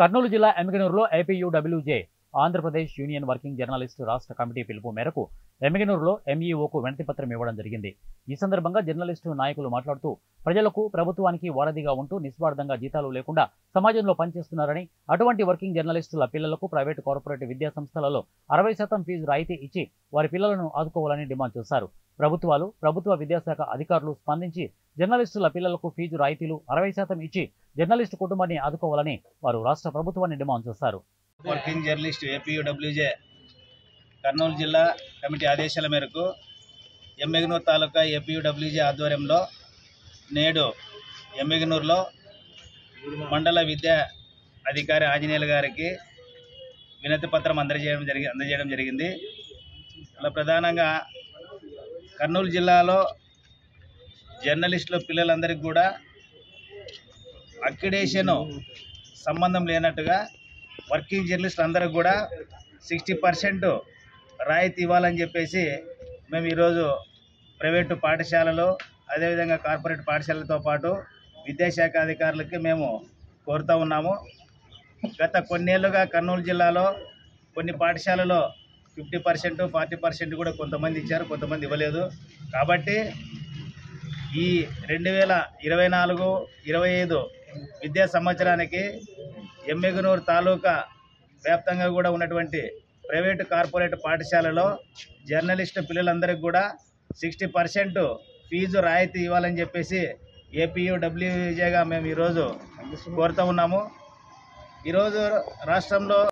కర్నూలు జిల్లా ఎమ్మిగనూరులో APUWJ Andhra Pradesh union working journalist రాష్ట్ర కమిటీ పిలుపు మేరకు ఎమ్మిగనూరులో ఎంఈఓకు వినతి పత్రం ఇవ్వడం జరిగింది ఈ సందర్భంగా జర్నలిస్టు నాయకులు మాట్లాడుతూ ప్రజలకు ప్రభుత్వానికి వారధిగా ఉంటూ నిస్వార్థంగా జీతాలు లేకుండా సమాజంలో పనిచేస్తున్నారని అటువంటి వర్కింగ్ జర్నలిస్టుల పిల్లలకు ప్రైవేటు కార్పొరేట్ విద్యా సంస్థలలో అరవై శాతం ఫీజు రాయితీ ఇచ్చి వారి పిల్లలను ఆదుకోవాలని డిమాండ్ చేశారు ప్రభుత్వాలు ప్రభుత్వ విద్యాశాఖ అధికారులు స్పందించి జర్నలిస్టుల పిల్లలకు ఫీజు రాయితీలు అరవై శాతం ఇచ్చి జర్నలిస్టు కుటుంబాన్ని ఆదుకోవాలని వారు రాష్ట్ర ప్రభుత్వాన్ని డిమాండ్ చేశారు వర్కింగ్ జర్నలిస్ట్ ఏపీయూడబ్ల్యూజే కర్నూలు జిల్లా కమిటీ ఆదేశాల మేరకు ఎమ్మెగనూరు తాలూకా ఏపీయూడబ్ల్యూజే ఆధ్వర్యంలో నేడు ఎమ్మెగనూరులో మండల విద్యా అధికారి ఆంజనేయులు గారికి వినతి పత్రం అందజేయడం జరిగి అందజేయడం జరిగింది అలా ప్రధానంగా కర్నూలు జిల్లాలో జర్నలిస్టుల పిల్లలందరికీ కూడా అక్రిడేషన్ సంబంధం లేనట్టుగా వర్కింగ్ జర్నలిస్టులు అందరికి కూడా సిక్స్టీ పర్సెంట్ రాయితీ ఇవ్వాలని చెప్పేసి మేము ఈరోజు ప్రైవేటు పాఠశాలలు అదేవిధంగా కార్పొరేట్ పాఠశాలలతో పాటు విద్యాశాఖ అధికారులకి మేము కోరుతూ ఉన్నాము గత కొన్నేళ్లుగా కర్నూలు జిల్లాలో కొన్ని పాఠశాలలో ఫిఫ్టీ పర్సెంట్ ఫార్టీ పర్సెంట్ కూడా కొంతమంది ఇచ్చారు కొంతమంది ఇవ్వలేదు కాబట్టి ఈ రెండు వేల ఇరవై నాలుగు ఇరవై ఐదు విద్యా సంవత్సరానికి ఎమ్మెగనూరు తాలూకా వ్యాప్తంగా కూడా ఉన్నటువంటి ప్రైవేటు కార్పొరేట్ పాఠశాలలో జర్నలిస్టు పిల్లలందరికీ కూడా సిక్స్టీ పర్సెంట్ ఫీజు రాయితీ ఇవ్వాలని చెప్పేసి ఏపీయూ డబ్ల్యూజేగా మేము ఈరోజు కోరుతూ ఉన్నాము ఈరోజు రాష్ట్రంలో